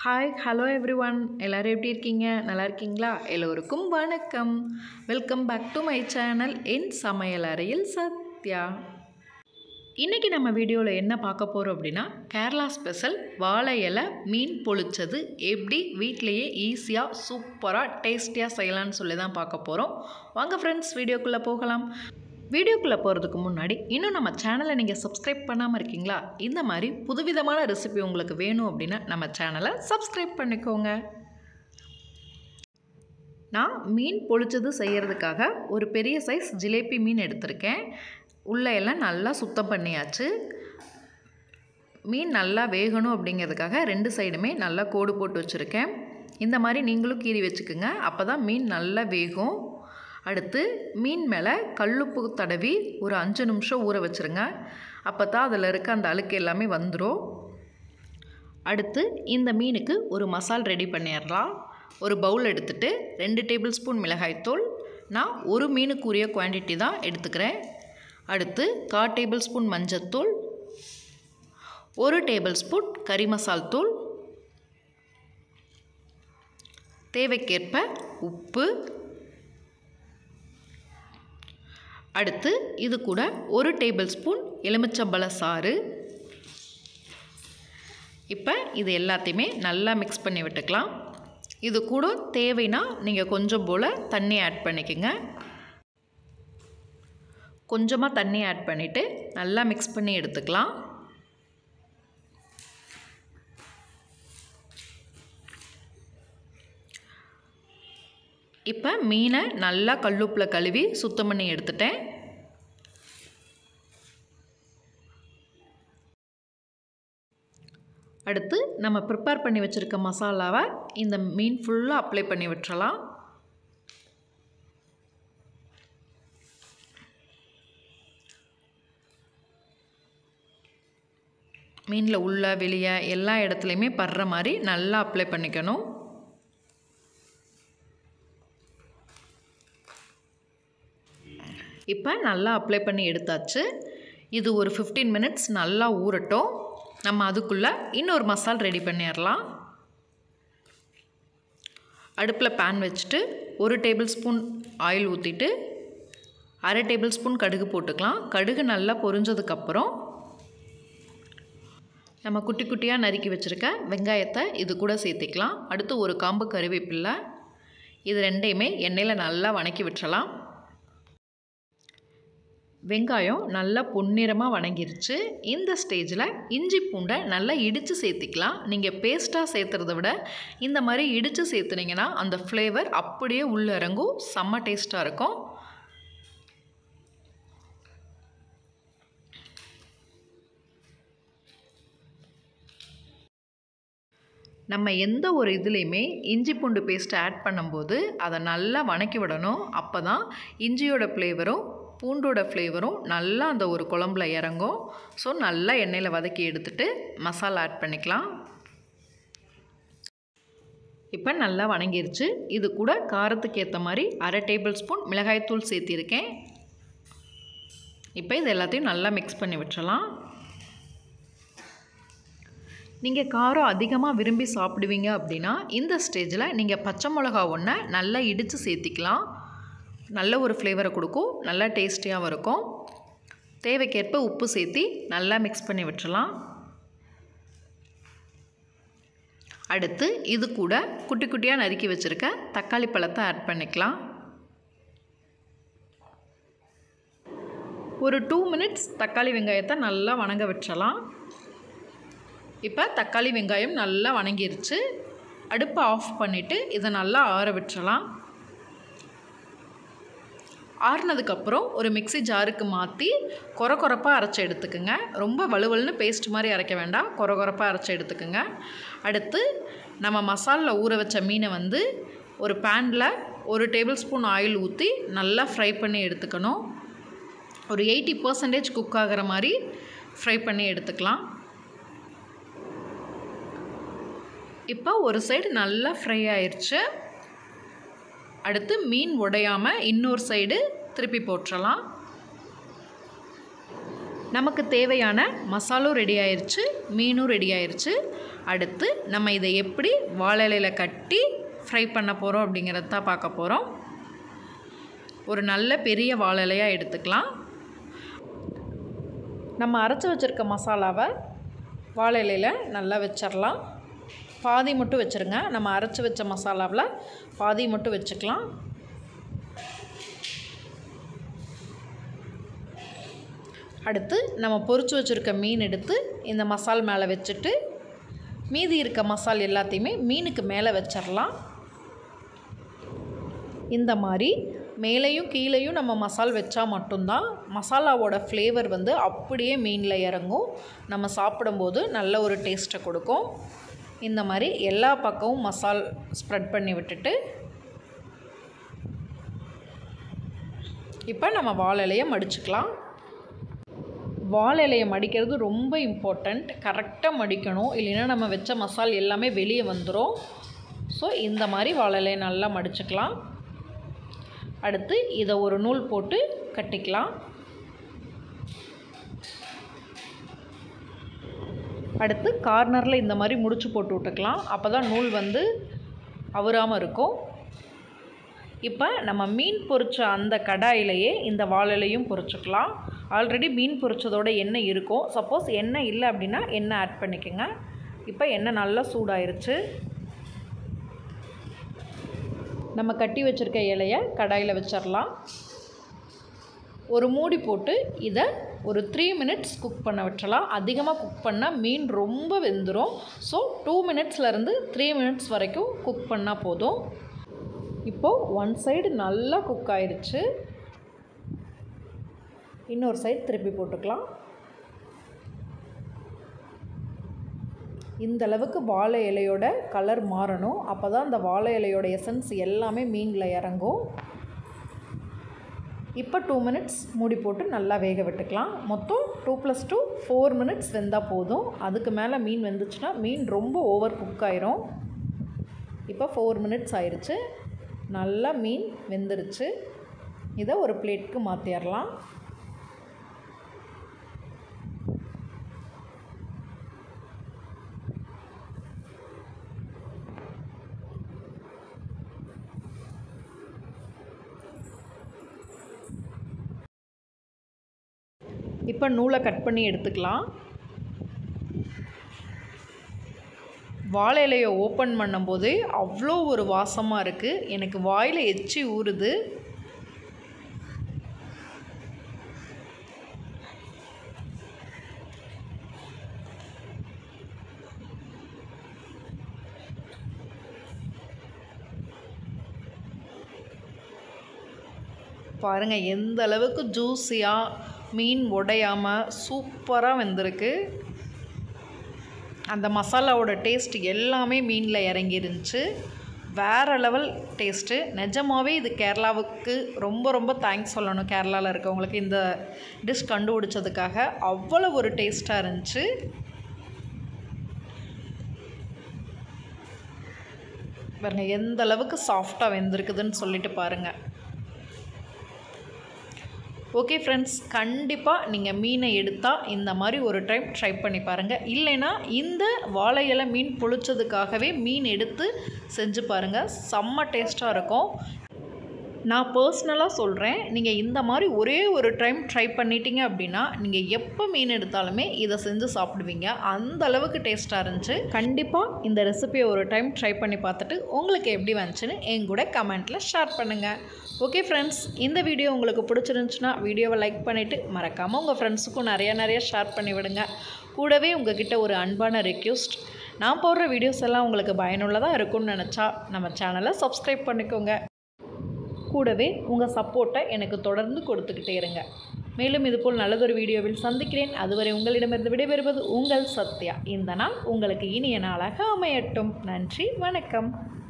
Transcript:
hi hello every one எல்லோரும் எப்படி இருக்கீங்க நல்லா இருக்கீங்களா எல்லோருக்கும் வணக்கம் welcome back to my channel என் சமையல் அறையில் சத்யா இன்றைக்கி நம்ம வீடியோவில் என்ன பார்க்க போகிறோம் அப்படின்னா கேரளா ஸ்பெஷல் வாழை இலை மீன் பொழிச்சது எப்படி வீட்டிலையே ஈஸியாக சூப்பராக டேஸ்டியாக செய்யலாம்னு சொல்லி தான் பார்க்க போகிறோம் வாங்க ஃப்ரெண்ட்ஸ் வீடியோக்குள்ளே போகலாம் வீடியோக்குள்ளே போகிறதுக்கு முன்னாடி இன்னும் நம்ம சேனலை நீங்கள் சப்ஸ்கிரைப் பண்ணாமல் இருக்கீங்களா இந்த மாதிரி புதுவிதமான ரெசிபி உங்களுக்கு வேணும் அப்படின்னா நம்ம சேனலை சப்ஸ்கிரைப் பண்ணிக்கோங்க நான் மீன் பொழிச்சது செய்கிறதுக்காக ஒரு பெரிய சைஸ் ஜிலேபி மீன் எடுத்திருக்கேன் உள்ளே எல்லாம் நல்லா சுத்தம் பண்ணியாச்சு மீன் நல்லா வேகணும் அப்படிங்கிறதுக்காக ரெண்டு சைடுமே நல்லா கோடு போட்டு வச்சுருக்கேன் இந்த மாதிரி நீங்களும் கீறி வச்சுக்கோங்க அப்போ தான் மீன் நல்லா வேகும் அடுத்து மீன் மேலே கல்லுப்பு தடவி ஒரு அஞ்சு நிமிஷம் ஊற வச்சுருங்க அப்போ தான் அதில் இருக்க அந்த அழுக்கு எல்லாமே வந்துடும் அடுத்து இந்த மீனுக்கு ஒரு மசால் ரெடி பண்ணிடலாம் ஒரு பவுல் எடுத்துகிட்டு ரெண்டு டேபிள் ஸ்பூன் மிளகாய்த்தூள் நான் ஒரு மீனுக்குரிய குவான்டிட்டி தான் எடுத்துக்கிறேன் அடுத்து கா டேபிள் ஸ்பூன் மஞ்சத்தூள் ஒரு டேபிள் ஸ்பூன் கறி மசால் தூள் தேவைக்கேற்ப உப்பு அடுத்து இது கூட ஒரு டேபிள் ஸ்பூன் எலுமிச்சம்பழ சாறு இப்போ இது எல்லாத்தையுமே நல்லா மிக்ஸ் பண்ணி விட்டுக்கலாம் இது கூட தேவைன்னா நீங்கள் கொஞ்சம் போல் தண்ணி ஆட் பண்ணிக்கோங்க கொஞ்சமாக தண்ணி ஆட் பண்ணிவிட்டு நல்லா மிக்ஸ் பண்ணி எடுத்துக்கலாம் இப்போ மீனை நல்லா கல்லுப்பில் கழுவி சுத்தம் பண்ணி எடுத்துட்டேன் அடுத்து நம்ம ப்ரிப்பேர் பண்ணி வச்சுருக்க மசாலாவை இந்த மீன் ஃபுல்லாக அப்ளை பண்ணி விட்டுறலாம் மீனில் உள்ள வெளியே எல்லா இடத்துலையுமே படுற மாதிரி நல்லா அப்ளை பண்ணிக்கணும் இப்போ நல்லா அப்ளை பண்ணி எடுத்தாச்சு இது ஒரு ஃபிஃப்டீன் மினிட்ஸ் நல்லா ஊறட்டும் நம்ம அதுக்குள்ளே இன்னொரு மசால் ரெடி பண்ணிடலாம் அடுப்பில் பேன் வச்சுட்டு ஒரு டேபிள் ஸ்பூன் ஆயில் ஊற்றிட்டு அரை டேபிள் ஸ்பூன் கடுகு போட்டுக்கலாம் கடுகு நல்லா பொரிஞ்சதுக்கப்புறம் நம்ம குட்டி குட்டியாக நறுக்கி வச்சுருக்க வெங்காயத்தை இது கூட சேர்த்திக்கலாம் அடுத்து ஒரு காம்பு கருவேப்பில்லை இது ரெண்டையுமே எண்ணெயில் நல்லா வணக்கி விட்டுறலாம் வெங்காயம் நல்லா பொன்னிறமாக வணங்கிருச்சு இந்த ஸ்டேஜில் இஞ்சி பூண்டை நல்லா இடித்து சேர்த்திக்கலாம் நீங்கள் பேஸ்ட்டாக சேர்த்துறத விட இந்த மாதிரி இடித்து சேர்த்துனீங்கன்னா அந்த ஃப்ளேவர் அப்படியே உள்ளே இறங்கும் செம்ம டேஸ்ட்டாக இருக்கும் நம்ம எந்த ஒரு இதுலேயுமே இஞ்சி பூண்டு பேஸ்ட்டை ஆட் பண்ணும்போது அதை நல்லா வணக்கி விடணும் அப்போ தான் இஞ்சியோட ஃப்ளேவரும் பூண்டோட ஃப்ளேவரும் நல்லா அந்த ஒரு குழம்புல இறங்கும் ஸோ நல்லா எண்ணெயில் வதக்கி எடுத்துட்டு மசாலா ஆட் பண்ணிக்கலாம் இப்போ நல்லா வணங்கிருச்சு இது கூட காரத்துக்கு ஏற்ற மாதிரி அரை டேபிள் ஸ்பூன் மிளகாய்த்தூள் சேர்த்திருக்கேன் இப்போ இது எல்லாத்தையும் நல்லா மிக்ஸ் பண்ணி விட்டுறலாம் நீங்கள் காரம் அதிகமாக விரும்பி சாப்பிடுவீங்க அப்படின்னா இந்த ஸ்டேஜில் நீங்கள் பச்சை மிளகா ஒன்றை நல்லா இடித்து சேர்த்திக்கலாம் நல்ல ஒரு ஃப்ளேவரை கொடுக்கும் நல்லா டேஸ்டியாகவும் இருக்கும் தேவைக்கேற்ப உப்பு சேர்த்தி நல்லா மிக்ஸ் பண்ணி விட்டுறலாம் அடுத்து இது கூட குட்டி குட்டியாக நறுக்கி வச்சுருக்க தக்காளி பழத்தை ஆட் பண்ணிக்கலாம் ஒரு டூ மினிட்ஸ் தக்காளி வெங்காயத்தை நல்லா வணங்க விட்டுறலாம் இப்போ தக்காளி வெங்காயம் நல்லா வணங்கிருச்சு அடுப்பை ஆஃப் பண்ணிவிட்டு இதை நல்லா ஆற விட்டுறலாம் ஆறுனதுக்கப்புறம் ஒரு மிக்சி ஜாருக்கு மாற்றி கொர கொரப்பாக அரைச்சி எடுத்துக்கோங்க ரொம்ப வலுவலுன்னு பேஸ்ட் மாதிரி அரைக்க வேண்டாம் கொர கொரப்பாக அரைச்சி எடுத்துக்கோங்க அடுத்து நம்ம மசாலில் ஊற வச்ச மீனை வந்து ஒரு பேனில் ஒரு டேபிள் ஸ்பூன் ஆயில் ஊற்றி நல்லா ஃப்ரை பண்ணி எடுத்துக்கணும் ஒரு எயிட்டி பர்சன்டேஜ் குக் ஆகிற மாதிரி ஃப்ரை பண்ணி எடுத்துக்கலாம் இப்போ ஒரு சைடு நல்லா ஃப்ரை ஆயிடுச்சு அடுத்து மீன் உடையாமல் இன்னொரு சைடு திருப்பி போட்டுறலாம் நமக்கு தேவையான மசாலும் ரெடி ஆயிடுச்சு மீனும் ரெடி ஆயிடுச்சு அடுத்து நம்ம இதை எப்படி வாழை இலையில் கட்டி ஃப்ரை பண்ண போகிறோம் அப்படிங்கிறத தான் பார்க்க போகிறோம் ஒரு நல்ல பெரிய வாழை இலையாக எடுத்துக்கலாம் நம்ம அரைச்சி வச்சுருக்க மசாலாவை வாழை இலையில் நல்லா வச்சிடலாம் பாதி மட்டும் வச்சுருங்க நம்ம அரைச்சி வச்ச மசாலாவில் பாதி மட்டும் வச்சுக்கலாம் அடுத்து நம்ம பொரிச்சு வச்சுருக்க மீன் எடுத்து இந்த மசால் மேலே வச்சுட்டு மீதி இருக்க மசால் எல்லாத்தையுமே மீனுக்கு மேலே வச்சிடலாம் இந்த மாதிரி மேலேயும் கீழேயும் நம்ம மசால் வச்சா மட்டும்தான் மசாலாவோட ஃப்ளேவர் வந்து அப்படியே மீனில் இறங்கும் நம்ம சாப்பிடும்போது நல்ல ஒரு டேஸ்ட்டை கொடுக்கும் இந்த மாதிரி எல்லா பக்கமும் மசால் ஸ்ப்ரெட் பண்ணி விட்டுட்டு இப்போ நம்ம வாழை இலையை மடிச்சுக்கலாம் வாழை இலையை மடிக்கிறது ரொம்ப இம்பார்ட்டண்ட் கரெக்டாக மடிக்கணும் இல்லைன்னா நம்ம வச்ச மசால் எல்லாமே வெளியே வந்துடும் ஸோ இந்த மாதிரி வாழை இலையை நல்லா மடிச்சுக்கலாம் அடுத்து இதை ஒரு நூல் போட்டு கட்டிக்கலாம் அடுத்து கார்னரில் இந்த மாதிரி முடிச்சு போட்டு விட்டுக்கலாம் அப்போ தான் நூல் வந்து அவராமல் இருக்கும் இப்போ நம்ம மீன் பொரிச்ச அந்த கடாயிலேயே இந்த வாழலையும் பொரிச்சுக்கலாம் ஆல்ரெடி மீன் பொரிச்சதோட எண்ணெய் இருக்கும் சப்போஸ் எண்ணெய் இல்லை அப்படின்னா எண்ணெய் ஆட் பண்ணிக்கோங்க இப்போ எண்ணெய் நல்லா சூடாயிருச்சு நம்ம கட்டி வச்சுருக்க இலையை கடாயில் வச்சிடலாம் ஒரு மூடி போட்டு இதை ஒரு த்ரீ மினிட்ஸ் குக் பண்ண விட்டுறலாம் அதிகமாக குக் பண்ணால் மீன் ரொம்ப வெந்துடும் ஸோ டூ மினிட்ஸ்லேருந்து த்ரீ மினிட்ஸ் வரைக்கும் குக் பண்ணால் போதும் இப்போது ஒன் சைடு நல்லா குக் ஆயிடுச்சு இன்னொரு சைடு திருப்பி போட்டுக்கலாம் இந்த அளவுக்கு வாழை இலையோட கலர் மாறணும் அப்போ தான் அந்த வாழை இலையோட எசன்ஸ் எல்லாமே மீனில் இறங்கும் இப்போ டூ மினிட்ஸ் மூடி போட்டு நல்லா வேக விட்டுக்கலாம் மொத்தம் two plus two four minutes வெந்தால் போதும் அதுக்கு மேலே மீன் வெந்துச்சுன்னா மீன் ரொம்ப ஓவர் குக் ஆயிரும் இப்போ ஃபோர் மினிட்ஸ் ஆயிடுச்சு நல்லா மீன் வெந்துருச்சு இதை ஒரு பிளேட்க்கு மாற்றிடலாம் இப்போ நூலை கட் பண்ணி எடுத்துக்கலாம் வாழை இலையை ஓப்பன் பண்ணும்போது அவ்வளோ ஒரு வாசமாக இருக்குது எனக்கு வாயில் எச்சி ஊறுது பாருங்கள் எந்த அளவுக்கு ஜூஸியாக மீன் உடையாமல் சூப்பராக வெந்திருக்கு அந்த மசாலாவோட டேஸ்ட் எல்லாமே மீனில் இறங்கி இருந்துச்சு வேறு லெவல் டேஸ்ட்டு நிஜமாகவே இது கேரளாவுக்கு ரொம்ப ரொம்ப தேங்க்ஸ் சொல்லணும் கேரளாவில் இருக்கவங்களுக்கு இந்த டிஷ் கண்டுபிடிச்சதுக்காக அவ்வளோ ஒரு டேஸ்ட்டாக இருந்துச்சு பாருங்க எந்த அளவுக்கு சாஃப்டாக வெந்திருக்குதுன்னு சொல்லிட்டு பாருங்கள் ஓகே ஃப்ரெண்ட்ஸ் கண்டிப்பாக நீங்கள் மீனை எடுத்தால் இந்த மாதிரி ஒரு டைம் ட்ரை பண்ணி பாருங்கள் இல்லைன்னா இந்த வாழை இலை மீன் பொழிச்சதுக்காகவே மீன் எடுத்து செஞ்சு பாருங்கள் செம்ம டேஸ்ட்டாக இருக்கும் நான் பர்சனலாக சொல்கிறேன் நீங்கள் இந்த மாதிரி ஒரே ஒரு டைம் ட்ரை பண்ணிட்டீங்க அப்படின்னா நீங்கள் எப்போ மீன் எடுத்தாலுமே இதை செஞ்சு சாப்பிடுவீங்க அந்த அளவுக்கு டேஸ்ட்டாக இருந்துச்சு கண்டிப்பாக இந்த ரெசிபியை ஒரு டைம் ட்ரை பண்ணி பார்த்துட்டு உங்களுக்கு எப்படி வந்துச்சுன்னு என் கூட கமெண்ட்டில் ஷேர் பண்ணுங்கள் ஓகே ஃப்ரெண்ட்ஸ் இந்த வீடியோ உங்களுக்கு பிடிச்சிருந்துச்சுன்னா வீடியோவை லைக் பண்ணிவிட்டு மறக்காமல் உங்கள் ஃப்ரெண்ட்ஸுக்கும் நிறைய நிறைய ஷேர் பண்ணி விடுங்க கூடவே உங்ககிட்ட ஒரு அன்பான ரெக்யூஸ்ட் நான் போடுற வீடியோஸ் எல்லாம் உங்களுக்கு பயனுள்ளதாக இருக்கும்னு நினச்சா நம்ம சேனலை சப்ஸ்கிரைப் பண்ணிக்கோங்க கூடவே உங்கள் சப்போர்ட்டை எனக்கு தொடர்ந்து கொடுத்துக்கிட்டே இருங்க மேலும் இதுபோல் நல்லதொரு வீடியோவில் சந்திக்கிறேன் அதுவரை உங்களிடமிருந்து விடைபெறுவது உங்கள் சத்யா இந்த நாள் உங்களுக்கு இனிய நாளாக அமையட்டும் நன்றி வணக்கம்